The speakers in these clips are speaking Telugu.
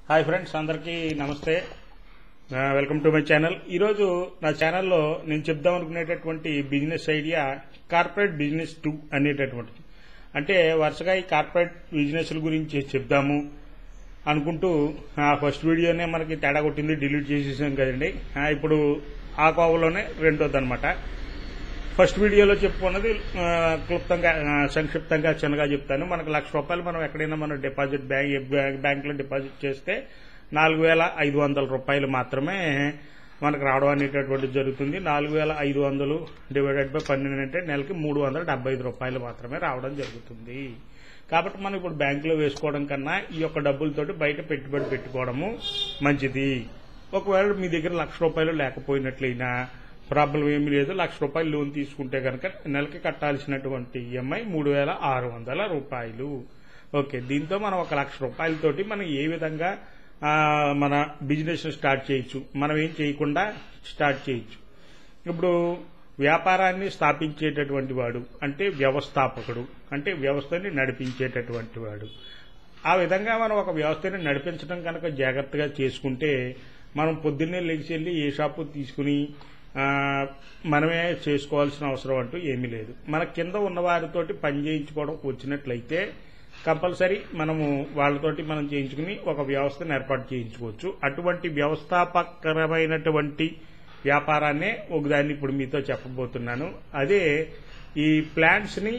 హాయ్ ఫ్రెండ్స్ అందరికీ నమస్తే ఆ, వెల్కమ్ టు మై ఛానల్ ఈరోజు నా ఛానల్లో నేను చెప్దాం అనుకునేటటువంటి business idea corporate business two అనేటటువంటిది అంటే వరుసగా ఈ కార్పొరేట్ బిజినెస్ల గురించి చెప్దాము అనుకుంటూ ఆ ఫస్ట్ వీడియోనే మనకి తేడా కొట్టింది డిలీట్ చేసేసాం కదండి ఆ, ఇప్పుడు ఆ కోవలోనే రెండోది అనమాట ఫస్ట్ వీడియోలో చెప్పుకున్నది ఆ, క్లుప్తంగా ఆ, సంక్షిప్తంగా చిన్నగా చెప్తాను మనకు లక్ష రూపాయలు మనం ఎక్కడైనా మనం డిపాజిట్ బ్యాంక్ బ్యాంకులో డిపాజిట్ చేస్తే నాలుగు వేల ఐదు వందల రూపాయలు మాత్రమే మనకు రావడం అనేటటువంటిది జరుగుతుంది నాలుగు వేల ఐదు వందలు డివైడెడ్ బై పన్నెండు అంటే నెలకి మూడు వందల డెబ్బై ఐదు రూపాయలు మాత్రమే రావడం జరుగుతుంది కాబట్టి మనం ఇప్పుడు బ్యాంకులో వేసుకోవడం కన్నా ఈ యొక్క డబ్బులతోటి బయట పెట్టుబడి పెట్టుకోవడము మంచిది ఒకవేళ మీ దగ్గర లక్ష రూపాయలు లేకపోయినట్లయినా ప్రాబ్లం ఏమీ లేదు లక్ష రూపాయలు లోన్ తీసుకుంటే కనుక నెలకి కట్టాల్సినటువంటి ఈఎంఐ మూడు వేల ఆరు వందల రూపాయలు ఓకే దీంతో మనం ఒక లక్ష రూపాయలతోటి మనం ఏ విధంగా ఆ, మన బిజినెస్ స్టార్ట్ చేయొచ్చు మనం ఏం చేయకుండా స్టార్ట్ చేయొచ్చు ఇప్పుడు వ్యాపారాన్ని స్థాపించేటటువంటి వాడు అంటే వ్యవస్థాపకుడు అంటే వ్యవస్థని నడిపించేటటువంటి వాడు ఆ విధంగా మనం ఒక వ్యవస్థని నడిపించడం కనుక జాగ్రత్తగా చేసుకుంటే మనం పొద్దున్నే లేచి వెళ్ళి ఏ షాపు తీసుకుని ఆ, మనమే చేసుకోవాల్సిన అవసరం అంటూ ఏమీ లేదు మన కింద ఉన్న వారితోటి పని చేయించుకోవడం వచ్చినట్లయితే కంపల్సరీ మనము వాళ్ళతోటి మనం చేయించుకుని ఒక వ్యవస్థను ఏర్పాటు చేయించుకోవచ్చు అటువంటి వ్యవస్థాపకరమైనటువంటి వ్యాపారాన్నే ఒకదాన్ని ఇప్పుడు మీతో చెప్పబోతున్నాను అదే ఈ ప్లాంట్స్ ని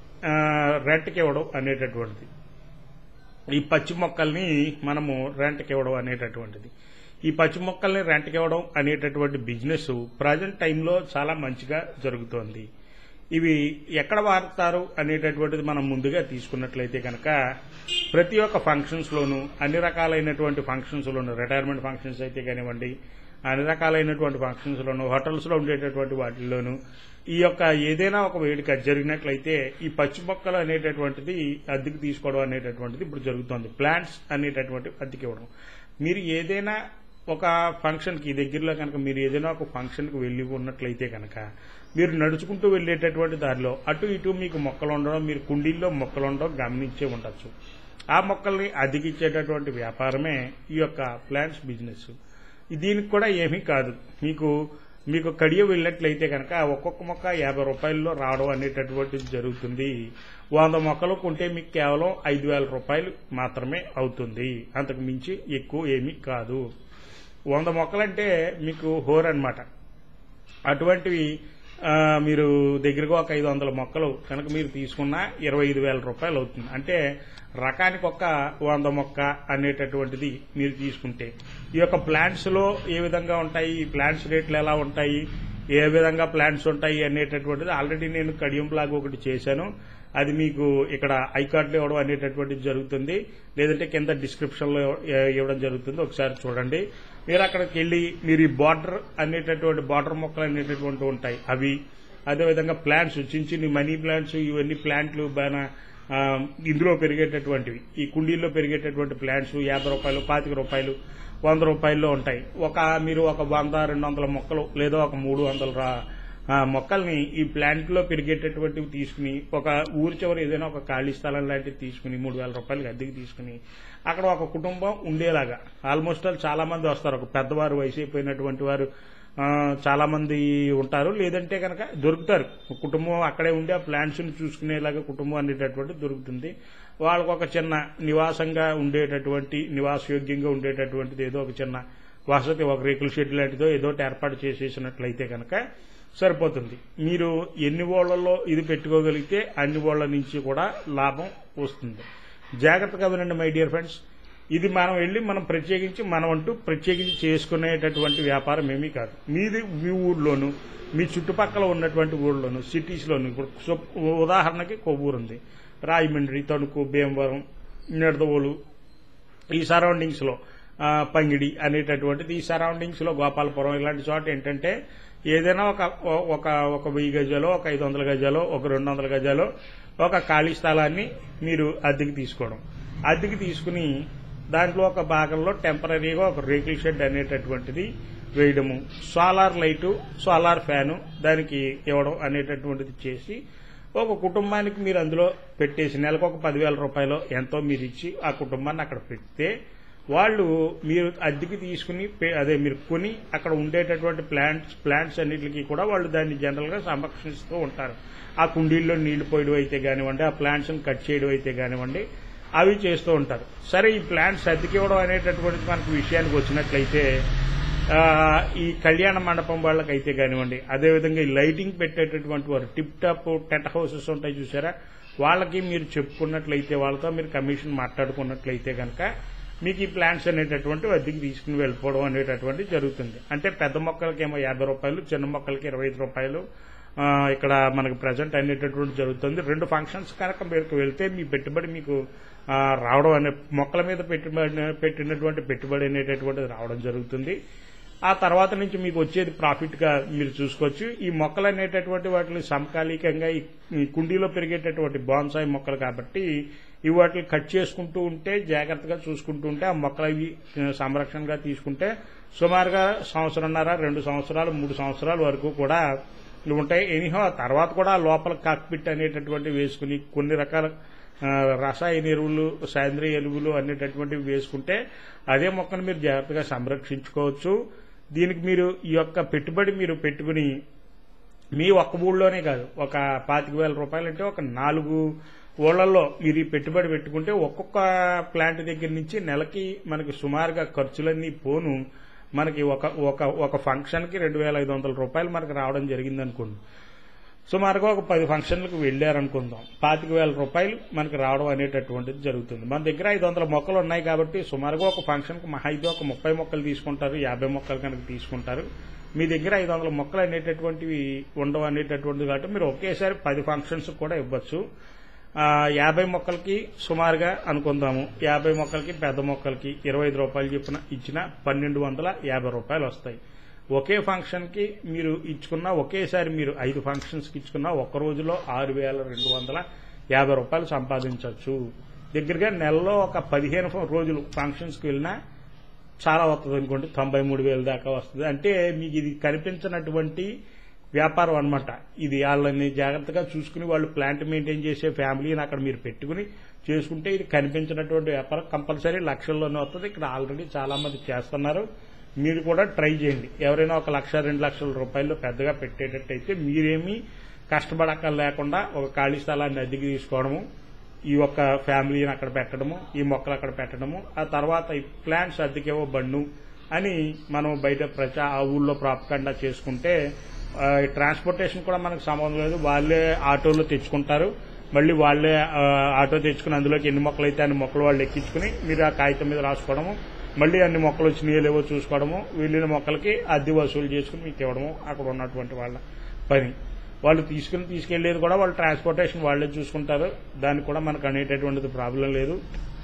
రెంట్కి ఇవ్వడం అనేటటువంటిది ఈ పచ్చి మొక్కల్ని మనము రెంట్కి ఇవ్వడం అనేటటువంటిది ఈ పచ్చి మొక్కల్ని రెంట్కి ఇవ్వడం అనేటటువంటి బిజినెస్ ప్రజెంట్ టైంలో చాలా మంచిగా జరుగుతోంది ఇవి ఎక్కడ వాడతారు అనేటటువంటిది మనం ముందుగా తీసుకున్నట్లయితే కనుక ప్రతి ఒక్క ఫంక్షన్స్ లోను అన్ని రకాలైనటువంటి ఫంక్షన్స్ లోను రిటైర్మెంట్ ఫంక్షన్స్ అయితే కానివ్వండి అన్ని రకాలైనటువంటి ఫంక్షన్స్ లోను హోటల్స్ లో ఉండేటటువంటి వాటిల్లోనూ ఈ యొక్క ఏదైనా ఒక వేడుక జరిగినట్లయితే ఈ పచ్చి మొక్కలు అనేటటువంటిది అద్దెకు తీసుకోవడం అనేటటువంటిది ఇప్పుడు జరుగుతోంది ప్లాంట్స్ అనేటటువంటి అద్దెకి ఇవ్వడం మీరు ఏదైనా ఒక ఫంక్షన్ కి దగ్గరలో కనుక మీరు ఏదైనా ఒక ఫంక్షన్ కి వెళ్ళి ఉన్నట్లయితే కనుక మీరు నడుచుకుంటూ వెళ్ళేటటువంటి దారిలో అటు ఇటు మీకు మొక్కలు ఉండడం మీరు కుండీల్లో మొక్కలు ఉండడం గమనించే ఉండొచ్చు ఆ మొక్కల్ని అద్దెకిచ్చేటటువంటి వ్యాపారమే ఈ యొక్క ప్లాంట్స్ బిజినెస్ దీనికి కూడా ఏమీ కాదు మీకు మీకు కడియ వెళ్ళినట్లయితే కనుక ఒక్కొక్క మొక్క యాభై రూపాయల్లో రావడం అనేటటువంటిది జరుగుతుంది వంద మొక్కలు కొంటే మీకు కేవలం ఐదు వేల రూపాయలు మాత్రమే అవుతుంది అంతకు మించి ఎక్కువ ఏమీ కాదు వంద మొక్కలంటే మీకు హోర్ అన్నమాట అటువంటివి ఆ, మీరు దగ్గరగా ఒక ఐదు వందల మొక్కలు కనుక మీరు తీసుకున్న ఇరవై ఐదు వేల రూపాయలు అవుతుంది అంటే రకానికి ఒక వంద మొక్క అనేటటువంటిది మీరు తీసుకుంటే ఈ యొక్క ప్లాంట్స్ లో ఏ విధంగా ఉంటాయి ఈ ప్లాంట్స్ రేట్లు ఎలా ఉంటాయి ఏ విధంగా ప్లాంట్స్ ఉంటాయి అనేటటువంటిది ఆల్రెడీ నేను కడియం బ్లాగ్ ఒకటి చేశాను అది మీకు ఇక్కడ ఐకార్డులో ఇవ్వడం అనేటటువంటిది జరుగుతుంది లేదంటే కింద డిస్క్రిప్షన్ లో ఇ- ఇవ్వడం జరుగుతుంది ఒకసారి చూడండి మీరు అక్కడికి వెళ్ళి మీరు ఈ బార్డర్ అనేటటువంటి బార్డర్ మొక్కలు అనేటటువంటి ఉంటాయి అవి అదేవిధంగా ప్లాంట్స్ చిన్న చిన్న మనీ ప్లాంట్స్ ఇవన్నీ ప్లాంట్లు బాగా ఆ, ఇందులో పెరిగేటటువంటివి ఈ కుండీల్లో పెరిగేటటువంటి ప్లాంట్స్ యాభై రూపాయలు పాతిక రూపాయలు వంద రూపాయల్లో ఉంటాయి ఒక మీరు ఒక వంద రెండు వందల మొక్కలు లేదా ఒక మూడు వందల రా- ఆ, మొక్కల్ని ఈ ప్లాంట్ లో పెరిగేటటువంటివి తీసుకుని ఒక ఊరి చివర ఏదైనా ఒక ఖాళీ స్థలం లాంటిది తీసుకుని మూడు వేల రూపాయలకి అద్దెకి తీసుకుని అక్కడ ఒక కుటుంబం ఉండేలాగా ఆల్మోస్ట్ ఆల్ చాలా మంది వస్తారు ఒక పెద్దవారు వయసు అయిపోయినటువంటి వారు ఆ, చాలా మంది ఉంటారు లేదంటే కనుక దొరుకుతారు ఒక కుటుంబం అక్కడే ఉండి ఆ ప్లాంట్స్ ని చూసుకునేలాగా కుటుంబం అనేటటువంటి దొరుకుతుంది వాళ్ళకు ఒక చిన్న నివాసంగా ఉండేటటువంటి నివాసయోగ్యంగా ఉండేటటువంటిది ఏదో ఒక చిన్న వసతి ఒక రేకుల షెడ్ లాంటిదో ఏదో ఒకటి ఏర్పాటు చేసేసినట్లయితే కనుక సరిపోతుంది మీరు ఎన్ని ఓళ్లలో ఇది పెట్టుకోగలిగితే అన్ని ఓళ్ల నుంచి కూడా లాభం వస్తుంది జాగ్రత్తగా వినండి మై డియర్ ఫ్రెండ్స్ ఇది మనం వెళ్ళి మనం ప్రత్యేకించి మనం అంటూ ప్రత్యేకించి చేసుకునేటటువంటి వ్యాపారం ఏమీ కాదు మీది మీ ఊర్లోను మీ చుట్టుపక్కల ఉన్నటువంటి ఊళ్ళోను సిటీస్లోను ఇప్పుడు సో- ఉదాహరణకి కొవ్వూరు ఉంది రాజమండ్రి తణుకు భీమవరం నిడదవోలు ఈ సరౌండింగ్స్ లో ఆ, పంగిడి అనేటటువంటిది ఈ సరౌండింగ్స్ లో గోపాలపురం ఇలాంటి చోట ఏంటంటే ఏదైనా ఒక ఒక ఒక వెయ్యి గజాలో ఒక ఐదు వందల గజాలో ఒక రెండు వందల గజాలో ఒక ఖాళీ స్థలాన్ని మీరు అద్దెకి తీసుకోవడం అద్దెకి తీసుకుని దాంట్లో ఒక భాగంలో టెంపరీగా ఒక రేకుల షెడ్ అనేటటువంటిది వేయడము సోలార్ లైటు సోలార్ ఫ్యాను దానికి ఇవ్వడం అనేటటువంటిది చేసి ఒక కుటుంబానికి మీరు అందులో పెట్టేసి నెలకు ఒక పదివేల రూపాయలు ఎంతో మీరు ఇచ్చి ఆ కుటుంబాన్ని అక్కడ పెడితే వాళ్ళు మీరు అద్దెకి తీసుకుని పే- అదే మీరు కొని అక్కడ ఉండేటటువంటి ప్లాంట్స్ ప్లాంట్స్ అన్నిటికీ కూడా వాళ్ళు దాన్ని జనరల్గా సంరక్షిస్తూ ఉంటారు ఆ కుండీల్లో నీళ్లు పోయడం అయితే కానివ్వండి ఆ ప్లాంట్స్ని కట్ చేయడం అయితే కానివ్వండి అవి చేస్తూ ఉంటారు సరే ఈ ప్లాంట్స్ అద్దెకి ఇవ్వడం అనేటటువంటిది మనకు విషయానికి వచ్చినట్లయితే ఆ, ఈ కళ్యాణ మండపం వాళ్ళకైతే కానివ్వండి అదేవిధంగా ఈ లైటింగ్ పెట్టేటటువంటి వారు టిప్ టాప్ టెంట్ హౌసెస్ ఉంటాయి చూసారా వాళ్ళకి మీరు చెప్పుకున్నట్లయితే వాళ్ళతో మీరు కమిషన్ మాట్లాడుకున్నట్లయితే కనుక మీకు ఈ ప్లాంట్స్ అనేటటువంటి అద్దెకి తీసుకుని వెళ్ళిపోవడం అనేటటువంటి జరుగుతుంది అంటే పెద్ద మొక్కలకేమో యాభై రూపాయలు చిన్న మొక్కలకి ఇరవై ఐదు రూపాయలు ఆ, ఇక్కడ మనకు ప్రజెంట్ అనేటటువంటి జరుగుతుంది రెండు ఫంక్షన్స్ కనుక మీరు వెళ్తే మీ పెట్టుబడి మీకు ఆ, రావడం అనే మొక్కల మీద పెట్టుబడి పెట్టినటువంటి పెట్టుబడి అనేటటువంటిది రావడం జరుగుతుంది ఆ తర్వాత నుంచి మీకు వచ్చేది ప్రాఫిట్ గా మీరు చూసుకోవచ్చు ఈ మొక్కలు అనేటటువంటి వాటిని సమకాలీకంగా ఈ ఈ కుండీలో పెరిగేటటువంటి బాన్సాయి మొక్కలు కాబట్టి ఇవి వాటిని కట్ చేసుకుంటూ ఉంటే జాగ్రత్తగా చూసుకుంటూ ఉంటే ఆ మొక్కలు అవి ఆ, సంరక్షణగా తీసుకుంటే సుమారుగా సంవత్సరంన్నర రెండు సంవత్సరాలు మూడు సంవత్సరాల వరకు కూడా ఇవి ఉంటాయి ఎనీహో ఆ తర్వాత కూడా లోపల కాక్పిట్ అనేటటువంటి వేసుకుని కొన్ని రకాల ఆ, రసాయన ఎరువులు సేంద్రియ ఎరువులు అనేటటువంటివి వేసుకుంటే అదే మొక్కను మీరు జాగ్రత్తగా సంరక్షించుకోవచ్చు దీనికి మీరు ఈ యొక్క పెట్టుబడి మీరు పెట్టుకుని మీ ఒక్క ఊళ్ళోనే కాదు ఒక పాతిక వేల రూపాయలు అంటే ఒక నాలుగు ఊళ్ళల్లో మీరు ఈ పెట్టుబడి పెట్టుకుంటే ఒక్కొక్క ప్లాంట్ దగ్గర నుంచి నెలకి మనకి సుమారుగా ఖర్చులన్నీ పోను మనకి ఒక ఒక ఒక ఫంక్షన్కి రెండు వేల ఐదు వందల రూపాయలు మనకి రావడం జరిగింది అనుకోండి సుమారుగా ఒక పది ఫంక్షన్లకు వెళ్ళారనుకుందాం పాతిక వేల రూపాయలు మనకి రావడం అనేటటువంటిది జరుగుతుంది మన దగ్గర ఐదు వందల మొక్కలు ఉన్నాయి కాబట్టి సుమారుగా ఒక ఫంక్షన్కి మహా అయితే ఒక ముప్పై మొక్కలు తీసుకుంటారు యాభై మొక్కలు కనుక తీసుకుంటారు మీ దగ్గర ఐదు వందల మొక్కలు అనేటటువంటివి ఉండవు అనేటటువంటిది కాబట్టి మీరు ఒకేసారి పది ఫంక్షన్స్ కూడా ఇవ్వచ్చు ఆ, యాభై మొక్కలకి సుమారుగా అనుకుందాము యాభై మొక్కలకి పెద్ద మొక్కలకి ఇరవై ఐదు రూపాయలు చొప్పున ఇచ్చిన పన్నెండు వందల యాభై రూపాయలు వస్తాయి ఒకే ఫంక్షన్ కి మీరు ఇచ్చుకున్న ఒకేసారి మీరు ఐదు ఫంక్షన్స్ కి ఇచ్చుకున్న ఒక రోజులో ఆరు వేల రెండు వందల యాభై రూపాయలు సంపాదించవచ్చు దగ్గరగా నెలలో ఒక పదిహేను ఫ- రోజులు ఫంక్షన్స్ కి వెళ్ళినా చాలా వస్తుంది అనుకోండి తొంభై మూడు వేల దాకా వస్తుంది అంటే మీకు ఇది కనిపించినటువంటి వ్యాపారం అన్నమాట ఇది వాళ్ళని జాగ్రత్తగా చూసుకుని వాళ్ళు ప్లాంట్ మెయింటైన్ చేసే ఫ్యామిలీని అక్కడ మీరు పెట్టుకుని చేసుకుంటే ఇది కనిపించినటువంటి వ్యాపారం కంపల్సరీ లక్షల్లోనే వస్తుంది ఇక్కడ ఆల్రెడీ చాలా మంది చేస్తున్నారు మీరు కూడా ట్రై చేయండి ఎవరైనా ఒక లక్ష రెండు లక్షల రూపాయలు పెద్దగా పెట్టేటట్టయితే మీరేమీ కష్టపడక లేకుండా ఒక ఖాళీ స్థలాన్ని అద్దెకి తీసుకోవడము ఈ యొక్క ఫ్యామిలీని అక్కడ పెట్టడము ఈ మొక్కలు అక్కడ పెట్టడము ఆ తర్వాత ఈ ప్లాంట్స్ అద్దెకేవో బండు అని మనం బయట ప్రచా ఆ ఊళ్ళో ప్రాపకండా చేసుకుంటే ఆ, ఈ ట్రాన్స్పోర్టేషన్ కూడా మనకు సంబంధం లేదు వాళ్ళే ఆటోలో తెచ్చుకుంటారు మళ్ళీ వాళ్ళే ఆ, ఆటో తెచ్చుకుని అందులోకి ఎన్ని మొక్కలు అయితే అన్ని మొక్కలు వాళ్ళు ఎక్కించుకుని మీరు ఆ కాగితం మీద రాసుకోవడము మళ్ళీ అన్ని మొక్కలు వచ్చినాయో లేవో చూసుకోవడము వెళ్ళిన మొక్కలకి అద్దె వసూలు చేసుకుని మీకు ఇవ్వడము అక్కడ ఉన్నటువంటి వాళ్ళ పని వాళ్ళు తీసుకుని తీసుకెళ్లేది కూడా వాళ్ళు ట్రాన్స్పోర్టేషన్ వాళ్ళే చూసుకుంటారు దానికి కూడా మనకు అనేటటువంటిది ప్రాబ్లం లేదు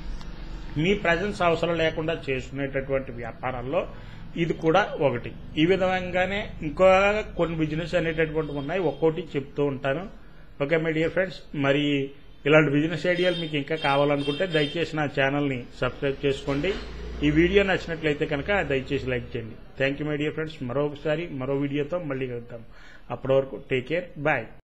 మీ ప్రజెన్స్ అవసరం లేకుండా చేసుకునేటటువంటి వ్యాపారాల్లో ఇది కూడా ఒకటి ఈ విధంగానే ఇంకో కొన్ని బిజినెస్ అనేటటువంటివి ఉన్నాయి ఒక్కోటి చెప్తూ ఉంటాను ఓకే మై డియర్ ఫ్రెండ్స్ మరి ఇలాంటి బిజినెస్ ఐడియాలు మీకు ఇంకా కావాలనుకుంటే దయచేసి నా ఛానల్ని సబ్స్క్రైబ్ చేసుకోండి ఈ వీడియో నచ్చినట్లయితే కనుక దయచేసి లైక్ చేయండి thank you my dear friends మరొకసారి మరో వీడియోతో మళ్ళీ కలుద్దాం అప్పటి వరకు టేక్ కేర్ బాయ్